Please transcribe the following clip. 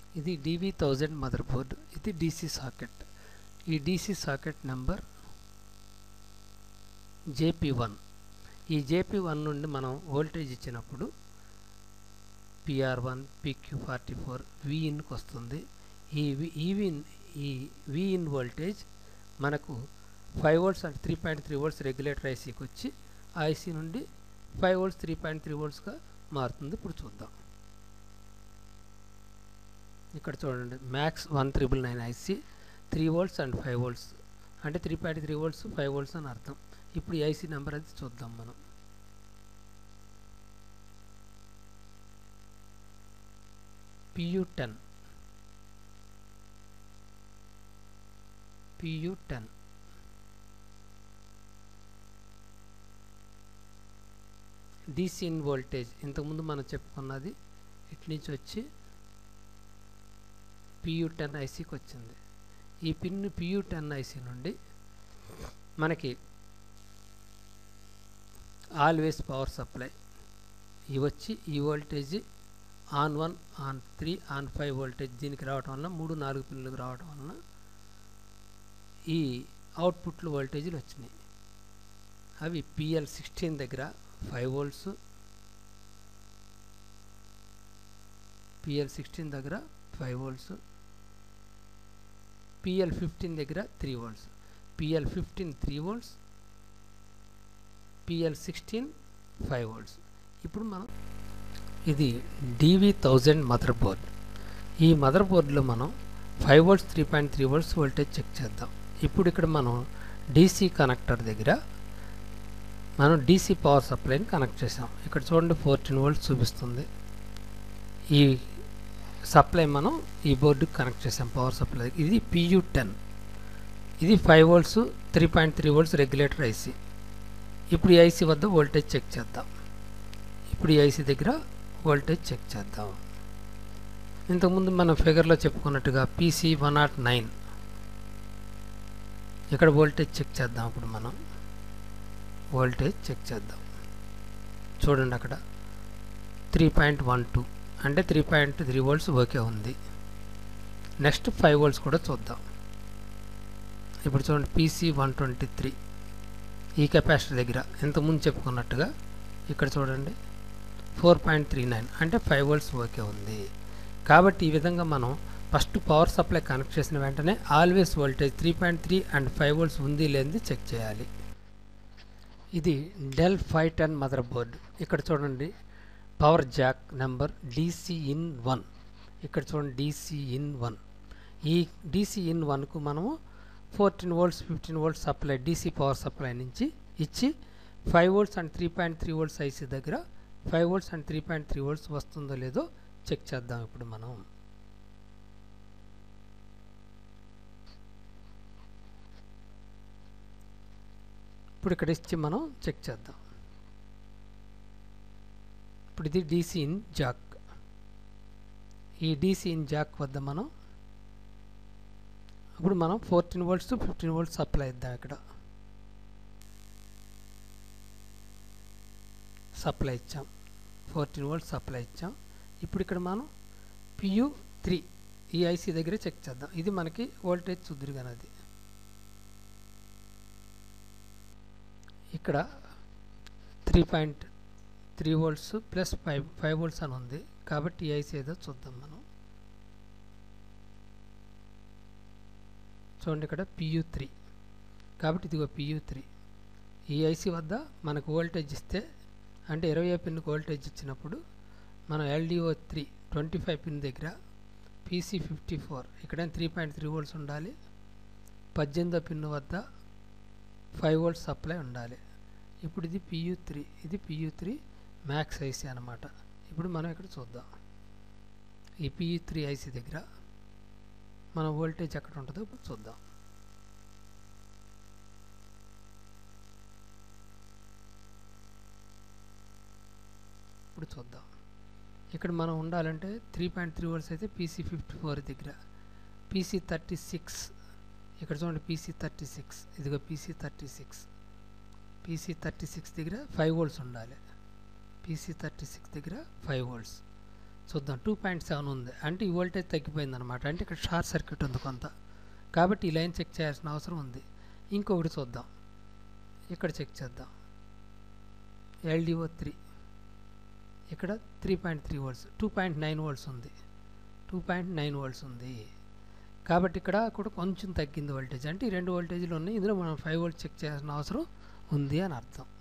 ఇది DV thousand mother board ఇది DC socket ఈ DC socket number JP one ఈ జేపీ వన్ నుండి మనం వోల్టేజ్ ఇచ్చినప్పుడు PR one PQ forty four విఇన్కి వస్తుంది ఈ ఈవిన్ ఈ విఇన్ వోల్టేజ్ మనకు ఫైవ్ వోల్ట్స్ అంటే three point three volts regulator ఐసీకి వచ్చి ఆ ఐసీ నుండి five volts three point three వోల్ట్స్గా మారుతుంది ఇప్పుడు చూద్దాం ఇక్కడ చూడండి max one triple nine IC three volts and five volts అంటే three point three volts five volts అని అర్థం ఇప్పుడు ఈ ఐసీ నెంబర్ అది చూద్దాం మనం PU ten PU ten DC in voltage ఇంతకుముందు మనం చెప్పుకున్నది ఇటు నుంచి వచ్చి పియు టెన్ ఐసీకి వచ్చింది ఈ పిన్ పియు టెన్ ఐసీ నుండి మనకి ఆల్వేస్ పవర్ సప్లై ఇవి వచ్చి ఈ voltage on one on three on five voltage దీనికి రావటం వలన మూడు నాలుగు పిన్లకు రావటం వలన ఈ అవుట్పుట్లు వోల్టేజీలు వచ్చినాయి అవి పిఎల్ సిక్స్టీన్ దగ్గర ఫైవ్ వోల్ట్స్ పిఎల్ సిక్స్టీన్ దగ్గర ఫైవ్ వోల్ట్స్ పిఎల్ ఫిఫ్టీన్ దగ్గర three volts PL fifteen three volts PL sixteen five volts ఇప్పుడు మనం ఇది డివి థౌజండ్ మదర్ బోర్డ్ ఈ మదర్ బోర్డులో మనం five volts three point three volts voltage check చేద్దాం ఇప్పుడు ఇక్కడ మనం డీసీ కనెక్టర్ దగ్గర మనం డీసీ పవర్ సప్లైని కనెక్ట్ చేసాం ఇక్కడ చూడండి ఫోర్టీన్ వోల్ట్స్ చూపిస్తుంది ఈ సప్లై మనం ఈ బోర్డుకి కనెక్ట్ చేసాం పవర్ సప్లై ఇది పియు టెన్ ఇది five volts three point three volts regulator IC ఇప్పుడు ఈ ఐసీ వద్ద వోల్టేజ్ చెక్ చేద్దాం ఇప్పుడు ఈ ఐసీ దగ్గర వోల్టేజ్ చెక్ చేద్దాం ఇంతకుముందు మనం ఫిగర్లో చెప్పుకున్నట్టుగా పీసీ వన్ నాట్ నైన్ ఇక్కడ వోల్టేజ్ చెక్ చేద్దాం ఇప్పుడు మనం వోల్టేజ్ చెక్ చేద్దాం చూడండి అక్కడ త్రీ పాయింట్ వన్ టూ అంటే three point three volts okay ఉంది నెక్స్ట్ ఫైవ్ వోల్ట్స్ కూడా చూద్దాం ఇప్పుడు చూడండి పీసీ వన్ ట్వంటీ త్రీ ఈ కెపాసిటర్ దగ్గర ఇంతకుముందు చెప్పుకున్నట్టుగా ఇక్కడ చూడండి ఫోర్ పాయింట్ త్రీ నైన్ అంటే ఫైవ్ వోల్ట్స్ ఓకే ఉంది కాబట్టి ఈ విధంగా మనం ఫస్ట్ పవర్ సప్లై కనెక్ట్ చేసిన వెంటనే always voltage three point three and five volts ఉంది లేనిది చెక్ చేయాలి ఇది Dell five ten mother board ఇక్కడ చూడండి power jack number DC in one ఇక్కడ చూడండి డీసీ ఇన్ వన్ ఈ డీసీ ఇన్ వన్కు మనము fourteen volts fifteen volts supply DC power supply నుంచి ఇచ్చి five volts and three point three volts IC దగ్గర five volts and three point three volts వస్తుందో లేదో చెక్ చేద్దాం ఇప్పుడు మనం ఇప్పుడు ఇక్కడ ఇచ్చి మనం చెక్ చేద్దాం ఇప్పుడు ఇది డీసీ ఇన్ జాక్ ఈ డీసీ ఇన్ జాక్ వద్ద మనం ఇప్పుడు మనం fourteen volts fifteen volts supply ఇద్దాం ఇక్కడ సప్లై ఇచ్చాం ఫోర్టీన్ వోల్ట్స్ సప్లై ఇచ్చాం ఇప్పుడు ఇక్కడ మనం పియు త్రీ ఈ ఐసీ దగ్గర చెక్ చేద్దాం ఇది మనకి వోల్టేజ్ చూద్దరుగానది ఇక్కడ three point three volts plus five five volts అని ఉంది కాబట్టి ఈ ఐసీ ఏదో చూద్దాం మనం చూడండి ఇక్కడ పియు త్రీ కాబట్టి ఇదిగో పియు త్రీ ఈ ఐసీ వద్ద మనకు వోల్టేజ్ ఇస్తే అంటే ఇరవై పిన్కి వోల్టేజ్ ఇచ్చినప్పుడు మనం LDO three twenty five pin దగ్గర పీసీ ఫిఫ్టీ ఫోర్ ఇక్కడ త్రీ పాయింట్ త్రీ వోల్ట్స్ ఉండాలి పద్దెనిమిదో పిన్ వద్ద ఫైవ్ వోల్ట్స్ సప్లై ఉండాలి ఇప్పుడు ఇది పియు త్రీ ఇది పియు త్రీ మ్యాక్స్ ఐసీ అనమాట ఇప్పుడు మనం ఇక్కడ చూద్దాం ఈ పియు త్రీ ఐసీ దగ్గర మన వోల్టేజ్ ఎక్కడ ఉంటుందో ఇప్పుడు చూద్దాం ఇప్పుడు చూద్దాం ఇక్కడ మనం ఉండాలంటే త్రీ పాయింట్ త్రీ వోల్ట్స్ అయితే పీసీ ఫిఫ్టీ ఫోర్ దగ్గర పీసీ థర్టీ సిక్స్ ఇక్కడ చూడండి పీసీ థర్టీ సిక్స్ ఇదిగో PC thirty six PC thirty six దగ్గర ఫైవ్ వోల్ట్స్ ఉండాలి పీసీ థర్టీ సిక్స్ దగ్గర ఫైవ్ వోల్ట్స్ చూద్దాం టూ పాయింట్ సెవెన్ ఉంది అంటే ఈ వోల్టేజ్ తగ్గిపోయింది అనమాట అంటే ఇక్కడ షార్ట్ సర్క్యూట్ ఉంది కొంత కాబట్టి ఈ లైన్ చెక్ చేయాల్సిన అవసరం ఉంది ఇంకొకటి చూద్దాం ఇక్కడ చెక్ చేద్దాం ఎల్డిఓ త్రీ ఇక్కడ three point three volts two point nine volts ఉంది టూ పాయింట్ నైన్ వోల్ట్స్ ఉంది కాబట్టి ఇక్కడ కూడా కొంచెం తగ్గింది వోల్టేజ్ అంటే ఈ రెండు వోల్టేజ్లు ఉన్నాయి ఇందులో మనం ఫైవ్ వోల్ట్ చెక్ చేయాల్సిన అవసరం ఉంది అని అర్థం